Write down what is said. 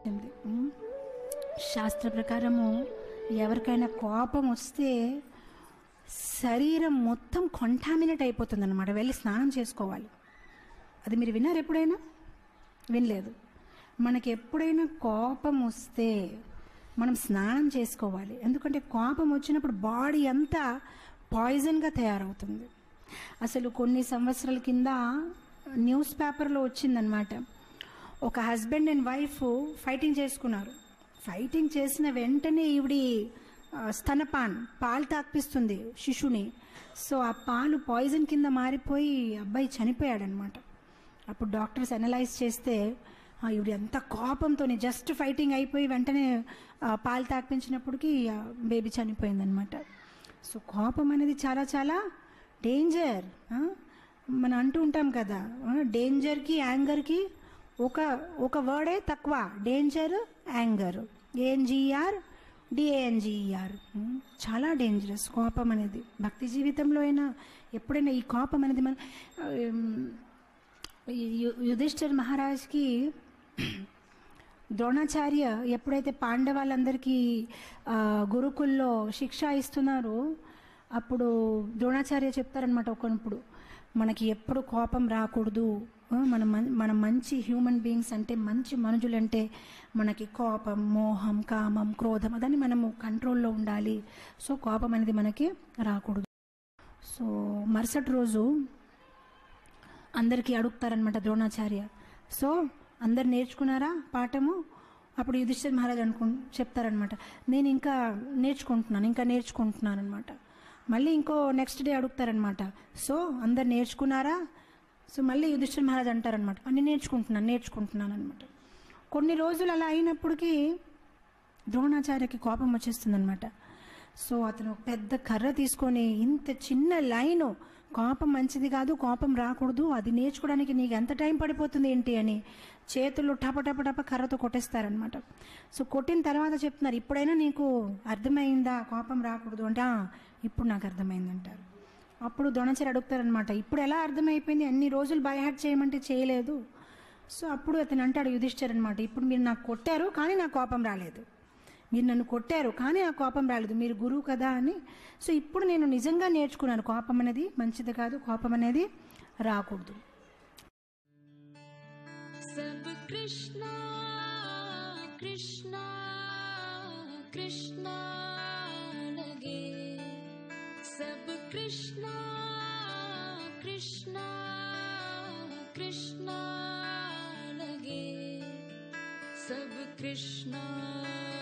ఉంది. ఉమ్. శాస్త్ర ప్రకారము ఎవరికైనా కోపం వస్తే శరీరం మొత్తం కొంటామినేట్ అయిపోతుంది అనమాట వెళ్ళి స్నానం చేసుకోవాలి అది మీరు విన్నారు ఎప్పుడైనా వినలేదు మనకి ఎప్పుడైనా కోపం వస్తే మనం స్నానం చేసుకోవాలి ఎందుకంటే కోపం వచ్చినప్పుడు బాడీ అంతా పాయిజన్గా తయారవుతుంది అసలు కొన్ని సంవత్సరాల కింద న్యూస్ పేపర్లో వచ్చిందనమాట ఒక హస్బెండ్ అండ్ వైఫ్ ఫైటింగ్ చేసుకున్నారు ఫైటింగ్ చేసిన వెంటనే ఈవిడి ఆ, స్తనపాన్ పాలు తాపిస్తుంది శిశుని సో ఆ పాలు పాయిజన్ కింద మారిపోయి అబ్బాయి చనిపోయాడనమాట అప్పుడు డాక్టర్స్ అనలైజ్ చేస్తే ఆ, ఈవిడ ఎంత కోపంతో జస్ట్ ఫైటింగ్ అయిపోయి వెంటనే ఆ, పాలు తాపించినప్పటికీ బేబీ చనిపోయిందనమాట సో కోపం అనేది చాలా చాలా డేంజర్ మనం అంటూ ఉంటాం కదా డేంజర్కి యాంగర్కి ఒక ఒక వర్డే తక్కువ డేంజర్ యాంగర్ ఏఎన్జిఆర్ డిఏఎన్జిఆర్ చాలా డేంజరస్ కోపం అనేది భక్తి జీవితంలో అయినా ఎప్పుడైనా ఈ కోపం అనేది మన యు- యుధిష్ఠిర్ మహారాజ్కి ద్రోణాచార్య ఎప్పుడైతే పాండవాళ్ళందరికీ ఆ, గురుకుల్లో శిక్ష ఇస్తున్నారో అప్పుడు ద్రోణాచార్య చెప్తారనమాట ఒకనప్పుడు మనకి ఎప్పుడు కోపం రాకూడదు ఆ, మన మన్- మన మంచి హ్యూమన్ బీయింగ్స్ అంటే మంచి మనుషులంటే మనకి కోపం మోహం కామం క్రోధం అదని మనము కంట్రోల్లో ఉండాలి సో కోపం అనేది మనకి రాకూడదు సో మరుసటి రోజు అందరికీ అడుగుతారనమాట ద్రోణాచార్య సో అందరు నేర్చుకున్నారా పాఠము అప్పుడు యుధిష్ఠిర్ మహారాజ్ అనుకు చెప్తారనమాట నేను ఇంకా నేర్చుకుంటున్నాను ఇంకా నేర్చుకుంటున్నాను అనమాట మళ్ళీ ఇంకో నెక్స్ట్ డే అడుగుతారనమాట సో అందరు నేర్చుకున్నారా సో మళ్ళీ యుధిష్ఠిర్ మహారాజ్ అంటారనమాట అన్ని నేర్చుకుంటున్నాను నేర్చుకుంటున్నాను అనమాట కొన్ని రోజులు అలా అయినప్పటికీ ద్రోణాచార్యకి కోపం వచ్చేస్తుందన్నమాట సో అతను ఒక పెద్ద కర్ర తీసుకొని ఇంత చిన్న లైను కోపం మంచిది కాదు కోపం రాకూడదు అది నేర్చుకోవడానికి నీకు ఎంత టైం పడిపోతుంది ఏంటి అని చేతులు టప టప టప కర్రతో కొట్టేస్తారనమాట సో కొట్టిన తర్వాత చెప్తున్నారు ఇప్పుడైనా నీకు అర్థమైందా కోపం రాకూడదు అంటే "ఆ, ఇప్పుడు నాకు అర్థమైంది అంటారు అప్పుడు ద్రోణాచార్య అడుగుతారనమాట ఇప్పుడు ఎలా అర్థమైపోయింది అన్ని రోజులు బైహార్ట్ చేయమంటే చేయలేదు సో అప్పుడు అతను అంటాడు యుధిష్ఠర్ అనమాట ఇప్పుడు మీరు నాకు కొట్టారు కానీ నాకు కోపం రాలేదు మీరు నన్ను కొట్టారు కానీ ఆ కోపం రాలేదు మీరు గురువు కదా అని సో ఇప్పుడు నేను నిజంగా నేర్చుకున్నాను కోపం అనేది మంచిది కాదు కోపం అనేది రాకూడదు सब कृष्णा कृष्णा कृष्णा लगे सब कृष्णा कृष्णा कृष्णा लगे सब कृष्णा